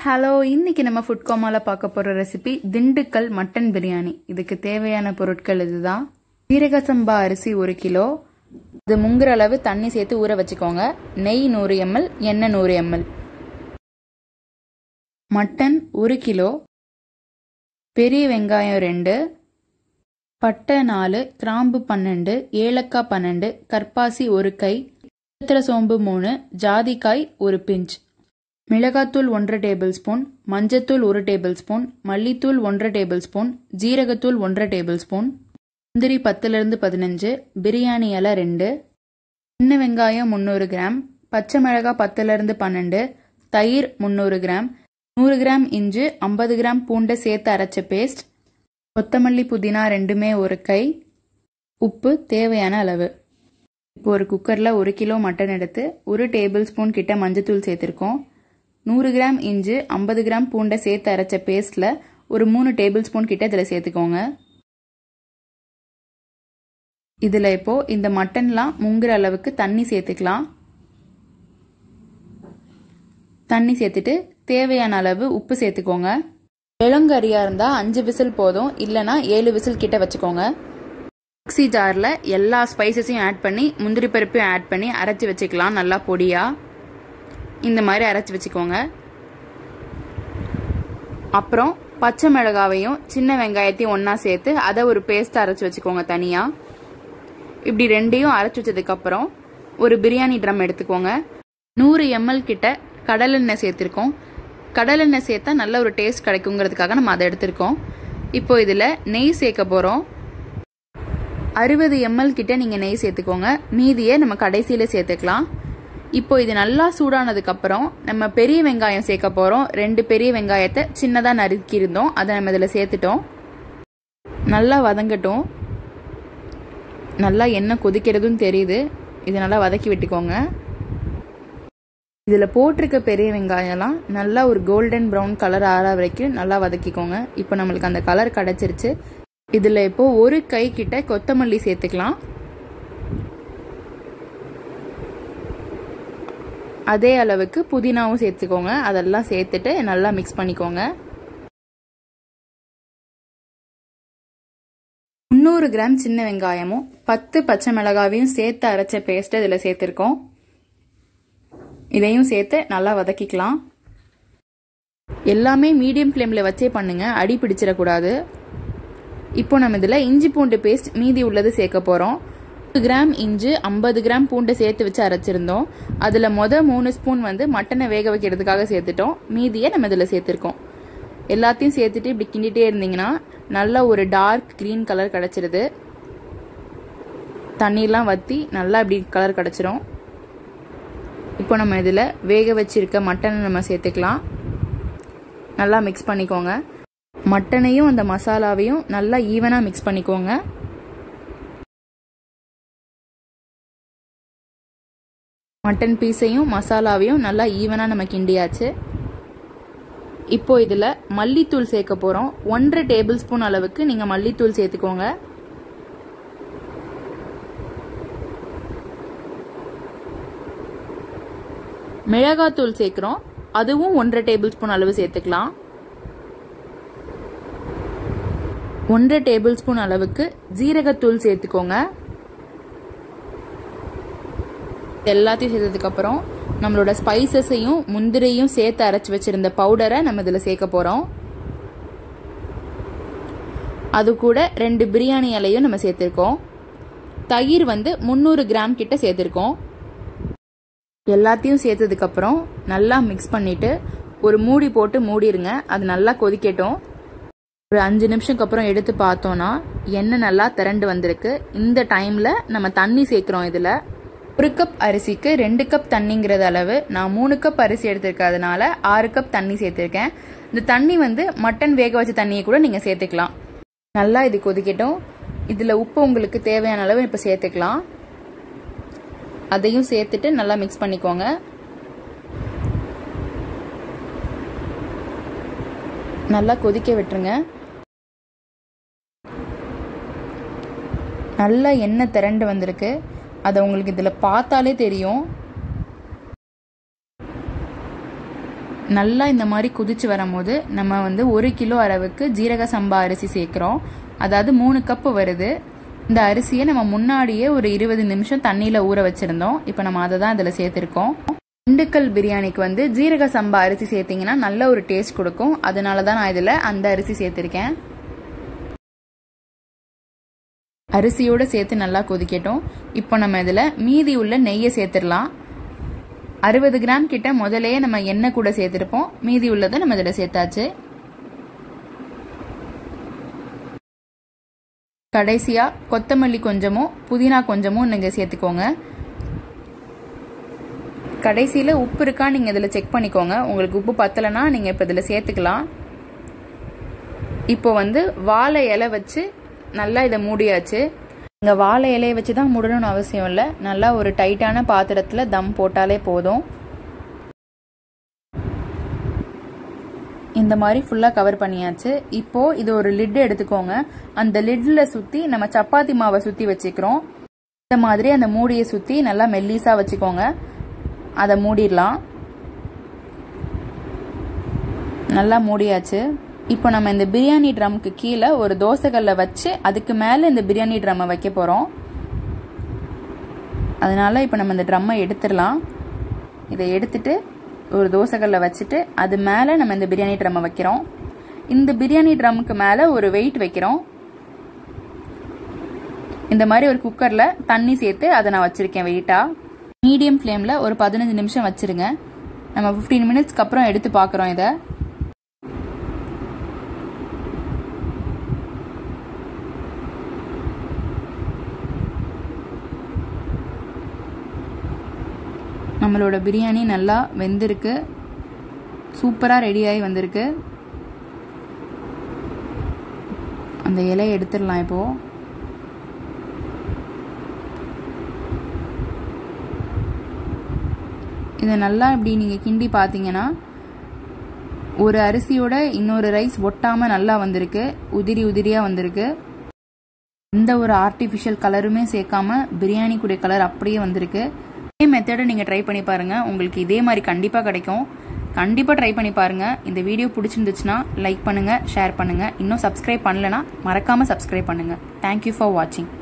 hello இன்னைக்கு நம்ம food கோமால பார்க்க போற ரெசிபி திண்டுக்கல் மட்டன் பிரியாணி இதுக்கு தேவையான பொருட்கள் இதுதான் சீரக சம்பா அரிசி ஒரு கிலோ இது முங்குற அளவு தண்ணி சேர்த்து ஊற வச்சுக்கோங்க நெய் நூறு எம்எல் எண்ணெய் நூறு எம்எல் மட்டன் ஒரு கிலோ பெரிய வெங்காயம் ரெண்டு பட்டை நாலு கிராம்பு பன்னெண்டு ஏலக்காய் பன்னெண்டு கற்பாசி ஒரு கை சித்திர சோம்பு மூணு ஜாதிக்காய் ஒரு பிஞ்ச் மிளகாத்தூள் ஒன்றரை டேபிள் ஸ்பூன் மஞ்சத்தூள் ஒரு டேபிள் ஸ்பூன் மல்லித்தூள் ஒன்றரை டேபிள் ஸ்பூன் ஜீரகத்தூள் ஒன்றரை டேபிள் ஸ்பூன் முந்திரி பத்துலேருந்து பதினஞ்சு பிரியாணி இலை ரெண்டு சின்ன வெங்காயம் முந்நூறு கிராம் பச்சை மிளகாய் பத்துலேருந்து பன்னெண்டு தயிர் முந்நூறு கிராம் நூறு கிராம் இஞ்சி ஐம்பது கிராம் பூண்டை சேர்த்து அரைச்ச பேஸ்ட் கொத்தமல்லி புதினா ரெண்டுமே ஒரு கை உப்பு தேவையான அளவு இப்போ ஒரு குக்கரில் ஒரு கிலோ மட்டன் எடுத்து ஒரு டேபிள் ஸ்பூன் கிட்ட மஞ்சத்தூள் சேர்த்துருக்கோம் நூறு கிராம் இஞ்சி ஐம்பது கிராம் பூண்டை சேர்த்து அரைச்ச பேஸ்ட்டில் ஒரு மூணு டேபிள் ஸ்பூன் கிட்ட இதில் சேர்த்துக்கோங்க இதில் இப்போ இந்த மட்டன்லாம் முங்குற அளவுக்கு தண்ணி சேர்த்துக்கலாம் தண்ணி சேர்த்துட்டு தேவையான அளவு உப்பு சேர்த்துக்கோங்க இளங்கரியாக இருந்தால் அஞ்சு விசில் போதும் இல்லைனா ஏழு விசில் கிட்ட வச்சுக்கோங்க மிக்ஸி ஜாரில் எல்லா ஸ்பைசஸையும் ஆட் பண்ணி முந்திரி பருப்பையும் ஆட் பண்ணி அரைச்சி வச்சுக்கலாம் நல்லா பொடியாக இந்த மாதிரி அரைச்சி வச்சுக்கோங்க அப்புறம் பச்சை மிளகாவையும் சின்ன வெங்காயத்தையும் ஒன்றா சேர்த்து அதை ஒரு பேஸ்ட் அரைச்சி வச்சுக்கோங்க தனியாக இப்படி ரெண்டையும் அரைச்சி வச்சதுக்கப்புறம் ஒரு பிரியாணி ட்ரம் எடுத்துக்கோங்க நூறு எம்எல் கிட்ட கடலெண்ணெய் சேர்த்துருக்கோம் கடலெண்ணெய் சேர்த்தா நல்ல ஒரு டேஸ்ட் கிடைக்குங்கிறதுக்காக நம்ம அதை எடுத்திருக்கோம் இப்போ இதில் நெய் சேர்க்க போகிறோம் அறுபது எம்எல் கிட்ட நீங்கள் நெய் சேர்த்துக்கோங்க மீதியை நம்ம கடைசியில் சேர்த்துக்கலாம் இப்போ இது நல்லா சூடானதுக்கப்புறம் நம்ம பெரிய வெங்காயம் சேர்க்க போகிறோம் ரெண்டு பெரிய வெங்காயத்தை சின்னதாக நறுக்கியிருந்தோம் அதை நம்ம இதில் சேர்த்துட்டோம் நல்லா வதங்கட்டும் நல்லா எண்ணெய் கொதிக்கிறதும் தெரியுது இது நல்லா வதக்கி விட்டுக்கோங்க இதில் போட்டிருக்க பெரிய வெங்காயம்லாம் நல்லா ஒரு கோல்டன் ப்ரௌன் கலர் ஆற வரைக்கும் நல்லா வதக்கிக்கோங்க இப்போ நம்மளுக்கு அந்த கலர் கிடச்சிருச்சு இதில் இப்போ ஒரு கை கிட்ட கொத்தமல்லி சேர்த்துக்கலாம் அதே அளவுக்கு புதினாவும் சேர்த்துக்கோங்க அதெல்லாம் சேர்த்துட்டு நல்லா மிக்ஸ் பண்ணிக்கோங்க முந்நூறு கிராம் சின்ன வெங்காயமும் பத்து பச்சை மிளகாவையும் சேர்த்து அரைச்ச பேஸ்ட் இதில் சேர்த்துருக்கோம் இதையும் சேர்த்து நல்லா வதக்கிக்கலாம் எல்லாமே மீடியம் ஃப்ளேமில் வச்சே பண்ணுங்க அடி பிடிச்சிடக்கூடாது இப்போ நம்ம இதில் இஞ்சி பூண்டு பேஸ்ட் மீதி உள்ளது சேர்க்க போகிறோம் கிராம் இஞ்சி ஐம்பது கிராம் பூண்டை சேர்த்து வச்சு அரைச்சிருந்தோம் அதில் மொதல் மூணு ஸ்பூன் வந்து மட்டனை வேக வைக்கிறதுக்காக சேர்த்துட்டோம் மீதியை நம்ம இதில் சேர்த்துருக்கோம் எல்லாத்தையும் சேர்த்துட்டு இப்படி கிண்டிகிட்டே இருந்தீங்கன்னா நல்ல ஒரு டார்க் க்ரீன் கலர் கிடச்சிருது தண்ணியெலாம் வற்றி நல்லா இப்படி கலர் கிடச்சிரும் இப்போ நம்ம இதில் வேக வச்சிருக்க மட்டனை நம்ம சேர்த்துக்கலாம் நல்லா மிக்ஸ் பண்ணிக்கோங்க மட்டனையும் அந்த மசாலாவையும் நல்லா ஈவனாக மிக்ஸ் பண்ணிக்கோங்க மட்டன் பீஸையும் மசாலாவையும் நல்லா ஈவனாக நம்ம கிண்டியாச்சு இப்போ இதில் மல்லித்தூள் சேர்க்க போகிறோம் ஒன்றரை டேபிள் ஸ்பூன் அளவுக்கு நீங்கள் மல்லித்தூள் சேர்த்துக்கோங்க மிளகாத்தூள் சேர்க்குறோம் அதுவும் ஒன்றரை டேபிள் ஸ்பூன் அளவு சேர்த்துக்கலாம் ஒன்றரை டேபிள் ஸ்பூன் அளவுக்கு ஜீரகத்தூள் சேர்த்துக்கோங்க எல்லாத்தையும் சேர்த்ததுக்கப்புறம் நம்மளோட ஸ்பைசஸையும் முந்திரையும் சேர்த்து அரைச்சி வச்சிருந்த பவுடரை நம்ம இதில் சேர்க்க போகிறோம் அது கூட ரெண்டு பிரியாணி இலையும் நம்ம சேர்த்துருக்கோம் தயிர் வந்து முந்நூறு கிராம் கிட்ட சேர்த்துருக்கோம் எல்லாத்தையும் சேர்த்ததுக்கப்புறம் நல்லா மிக்ஸ் பண்ணிவிட்டு ஒரு மூடி போட்டு மூடிடுங்க அது நல்லா கொதிக்கட்டும் ஒரு அஞ்சு நிமிஷத்துக்கு அப்புறம் எடுத்து பார்த்தோன்னா எண்ணெய் நல்லா திரண்டு வந்திருக்கு இந்த டைமில் நம்ம தண்ணி சேர்க்குறோம் இதில் ஒரு கப் அரிசிக்கு ரெண்டு கப் தண்ணிங்கிறது அளவு நான் மூணு கப் அரிசி எடுத்திருக்கிறதுனால ஆறு கப் தண்ணி சேர்த்துருக்கேன் இந்த தண்ணி வந்து மட்டன் வேக வச்ச தண்ணியை கூட நீங்கள் சேர்த்துக்கலாம் நல்லா இது கொதிக்கட்டும் இதில் உப்பு உங்களுக்கு தேவையான அளவு இப்போ சேர்த்துக்கலாம் அதையும் சேர்த்துட்டு நல்லா மிக்ஸ் பண்ணிக்கோங்க நல்லா கொதிக்க விட்டுருங்க நல்லா எண்ணெய் திரண்டு வந்திருக்கு அதை உங்களுக்கு இதில் பார்த்தாலே தெரியும் நல்லா இந்த மாதிரி குதிச்சு வரும்போது நம்ம வந்து ஒரு கிலோ அளவுக்கு ஜீரக சம்பா அரிசி சேர்க்குறோம் அதாவது மூணு கப்பு வருது இந்த அரிசியை நம்ம முன்னாடியே ஒரு இருபது நிமிஷம் தண்ணியில் ஊற வச்சுருந்தோம் இப்போ நம்ம அதை தான் இதில் சேர்த்துருக்கோம் திண்டுக்கல் பிரியாணிக்கு வந்து ஜீரக சம்பா அரிசி சேர்த்திங்கன்னா நல்ல ஒரு டேஸ்ட் கொடுக்கும் அதனால தான் நான் இதில் அந்த அரிசி சேர்த்துருக்கேன் அரிசியோடு சேர்த்து நல்லா கொதிக்கட்டும் இப்போ நம்ம இதில் மீதி உள்ள நெய்யை சேர்த்துடலாம் அறுபது கிராம் கிட்ட முதலே நம்ம எண்ணெய் கூட சேர்த்துருப்போம் மீதி உள்ளதை நம்ம இதில் சேர்த்தாச்சு கடைசியாக கொத்தமல்லி கொஞ்சமும் புதினா கொஞ்சமும் நீங்கள் சேர்த்துக்கோங்க கடைசியில் உப்பு இருக்கா நீங்கள் இதில் செக் பண்ணிக்கோங்க உங்களுக்கு உப்பு பத்தலைன்னா நீங்கள் இப்போ இதில் சேர்த்துக்கலாம் இப்போ வந்து வாழை இலை வச்சு நல்லா இதை மூடியாச்சு இங்கே வாழை இலையை வச்சு தான் மூடணும்னு அவசியம் இல்லை நல்லா ஒரு டைட்டான பாத்திரத்தில் தம் போட்டாலே போதும் இந்த மாதிரி ஃபுல்லாக கவர் பண்ணியாச்சு இப்போது இது ஒரு லிட் எடுத்துக்கோங்க அந்த லிட்டில் சுற்றி நம்ம சப்பாத்தி மாவை சுற்றி வச்சுக்கிறோம் இந்த மாதிரி அந்த மூடியை சுற்றி நல்லா மெல்லீஸாக வச்சுக்கோங்க அதை மூடிடலாம் நல்லா மூடியாச்சு இப்போ நம்ம இந்த பிரியாணி ட்ரம்க்கு கீழே ஒரு தோசைக்கல்லை வச்சு அதுக்கு மேலே இந்த பிரியாணி ட்ரம்மை வைக்க போகிறோம் அதனால் இப்போ நம்ம இந்த ட்ரம்மை எடுத்துடலாம் இதை எடுத்துட்டு ஒரு தோசைக்கல்லை வச்சுட்டு அது மேலே நம்ம இந்த பிரியாணி ட்ரம்மை வைக்கிறோம் இந்த பிரியாணி ட்ரம்முக்கு மேலே ஒரு வெயிட் வைக்கிறோம் இந்த மாதிரி ஒரு குக்கரில் தண்ணி சேர்த்து அதை நான் வச்சுருக்கேன் வெயிட்டாக மீடியம் ஃப்ளேமில் ஒரு பதினஞ்சு நிமிஷம் வச்சுருங்க நம்ம ஃபிஃப்டீன் மினிட்ஸ்க்கு அப்புறம் எடுத்து பார்க்குறோம் இதை நம்மளோட பிரியாணி நல்லா வெந்திருக்கு சூப்பராக ரெடியாகி வந்திருக்கு அந்த இலையை எடுத்துடலாம் இப்போது இதை நல்லா இப்படி நீங்கள் கிண்டி பார்த்தீங்கன்னா ஒரு அரிசியோட இன்னொரு ரைஸ் ஒட்டாமல் நல்லா வந்திருக்கு உதிரி உதிரியாக வந்திருக்கு எந்த ஒரு ஆர்டிஃபிஷியல் கலருமே சேர்க்காம பிரியாணி கூடிய கலர் அப்படியே வந்திருக்கு இதே மெத்தடை நீங்கள் ட்ரை பண்ணி பாருங்கள் உங்களுக்கு இதே மாதிரி கண்டிப்பாக கிடைக்கும் கண்டிப்பாக ட்ரை பண்ணி பாருங்கள் இந்த வீடியோ பிடிச்சிருந்துச்சுன்னா லைக் பண்ணுங்கள் ஷேர் பண்ணுங்கள் இன்னும் சப்ஸ்கிரைப் பண்ணலைன்னா மறக்காமல் சப்ஸ்கிரைப் பண்ணுங்கள் தேங்க்யூ ஃபார் வாட்சிங்